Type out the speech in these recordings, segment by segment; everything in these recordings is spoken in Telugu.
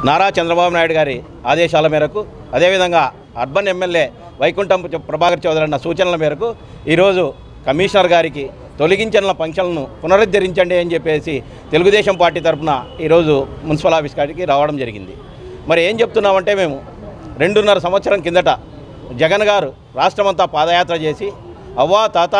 నారా చంద్రబాబు నాయుడు గారి ఆదేశాల మేరకు అదేవిధంగా అర్బన్ ఎమ్మెల్యే వైకుంఠం ప్రభాకర్ చౌదరి అన్న సూచనల మేరకు ఈరోజు కమిషనర్ గారికి తొలగించిన ఫంక్షన్లను పునరుద్ధరించండి అని చెప్పేసి తెలుగుదేశం పార్టీ తరఫున ఈరోజు మున్సిపల్ ఆఫీస్ కాడికి రావడం జరిగింది మరి ఏం చెప్తున్నామంటే మేము రెండున్నర సంవత్సరం కిందట జగన్ గారు రాష్ట్రమంతా పాదయాత్ర చేసి అవ్వా తాత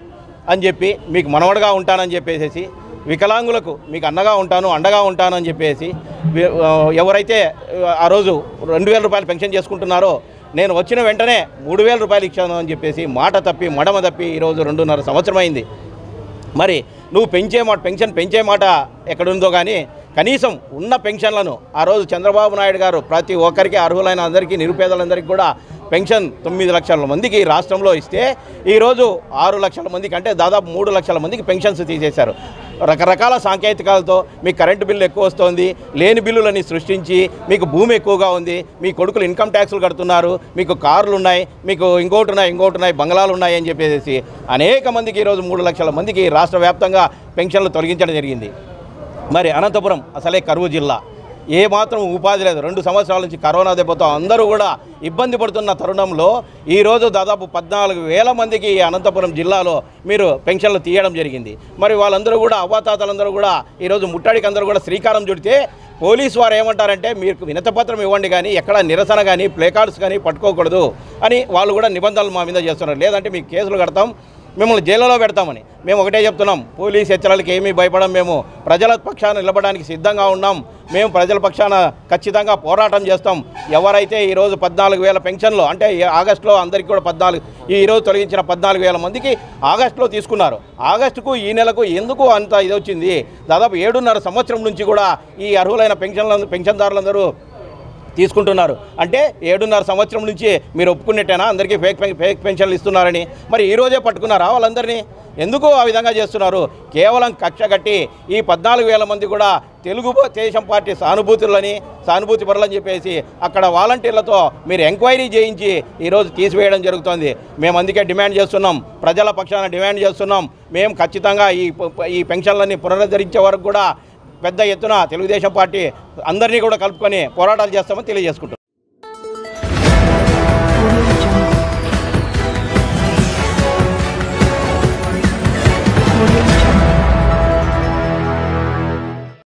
అని చెప్పి మీకు మనవడగా ఉంటానని చెప్పేసి వికలాంగులకు మీకు అన్నగా ఉంటాను అండగా ఉంటాను అని చెప్పేసి వి- ఆ, ఎవరైతే ఆ, ఆ రోజు రెండు వేల రూపాయలు పెన్షన్ చేసుకుంటున్నారో నేను వచ్చిన వెంటనే మూడు వేల రూపాయలు ఇచ్చాను అని చెప్పేసి మాట తప్పి మడమ తప్పి ఈరోజు రెండున్నర సంవత్సరం అయింది మరి నువ్వు పెంచే మాట పెన్షన్ పెంచే మాట ఎక్కడుందో కానీ కనీసం ఉన్న పెన్షన్లను ఆ రోజు చంద్రబాబు నాయుడు గారు ప్రతి ఒక్కరికి అర్హులైన అందరికీ నిరుపేదలందరికీ కూడా పెన్షన్ తొమ్మిది లక్షల మందికి రాష్ట్రంలో ఇస్తే ఈరోజు ఆరు లక్షల మందికి అంటే దాదాపు మూడు లక్షల మందికి పెన్షన్స్ తీసేశారు రకరకాల సాంకేతికాలతో మీకు కరెంటు బిల్లు ఎక్కువ వస్తుంది లేని బిల్లులని సృష్టించి మీకు భూమి ఎక్కువగా ఉంది మీ కొడుకులు ఇన్కమ్ ట్యాక్సులు కడుతున్నారు మీకు కార్లు ఉన్నాయి మీకు ఇంకోటి ఉన్నాయి ఇంకోటి ఉన్నాయి బంగ్లాలు ఉన్నాయి అని చెప్పేసి అనేక మందికి ఈరోజు మూడు లక్షల మందికి రాష్ట్ర వ్యాప్తంగా పెన్షన్లు తొలగించడం జరిగింది మరి అనంతపురం అసలే కరువు జిల్లా ఏ మాత్రం ఉపాధి లేదు రెండు సంవత్సరాల నుంచి కరోనా దెబ్బతో అందరూ కూడా ఇబ్బంది పడుతున్న తరుణంలో ఈరోజు దాదాపు పద్నాలుగు వేల మందికి ఈ అనంతపురం జిల్లాలో మీరు పెన్షన్లు తీయడం జరిగింది మరి వాళ్ళందరూ కూడా అవ్వాతాతలందరూ కూడా ఈరోజు ముట్టడికి అందరూ కూడా శ్రీకారం చుడితే పోలీసు వారు ఏమంటారంటే మీకు వినతపత్రం ఇవ్వండి కానీ ఎక్కడ నిరసన కానీ ప్లేకార్డ్స్ కానీ పట్టుకోకూడదు అని వాళ్ళు కూడా నిబంధనలు మా మీద చేస్తున్నారు లేదంటే మీకు కేసులు కడతాం మిమ్మల్ని జైలులో పెడతామని మేము ఒకటే చెప్తున్నాం పోలీస్ హెచ్చరికలకు ఏమీ భయపడం మేము ప్రజల పక్షాన నిలబడడానికి సిద్ధంగా ఉన్నాం మేము ప్రజల పక్షాన ఖచ్చితంగా పోరాటం చేస్తాం ఎవరైతే ఈరోజు పద్నాలుగు వేల పెన్షన్లు అంటే ఈ ఆగస్టులో అందరికీ కూడా పద్నాలుగు ఈ ఈరోజు తొలగించిన పద్నాలుగు వేల మందికి ఆగస్టులో తీసుకున్నారు ఆగస్టుకు ఈ నెలకు ఎందుకు అంత ఇది వచ్చింది దాదాపు ఏడున్నర సంవత్సరం నుంచి కూడా ఈ అర్హులైన పెన్షన్ల పెన్షన్దారులందరూ తీసుకుంటున్నారు అంటే ఏడున్నర సంవత్సరం నుంచి మీరు ఒప్పుకున్నట్టేనా అందరికీ ఫేక్ పెన్- ఫేక్ పెన్షన్లు ఇస్తున్నారని మరి ఈ రోజే పట్టుకున్నారా వాళ్ళందరినీ ఎందుకు ఆ విధంగా చేస్తున్నారు కేవలం కక్ష కట్టి ఈ పద్నాలుగు వేల మంది కూడా తెలుగు దేశం పార్టీ సానుభూతులని సానుభూతి పరులని చెప్పేసి అక్కడ వాలంటీర్లతో మీరు ఎంక్వైరీ చేయించి ఈరోజు తీసివేయడం జరుగుతోంది మేము అందుకే డిమాండ్ చేస్తున్నాం ప్రజల పక్షాన డిమాండ్ చేస్తున్నాం మేము ఖచ్చితంగా ఈ ప- ఈ పెన్షన్లన్నీ పునరుద్ధరించే వరకు కూడా పెద్ద ఎత్తున తెలుగుదేశం పార్టీ అందరినీ కూడా కలుపుకొని పోరాటాలు చేస్తామని తెలియజేసుకుంటున్నాం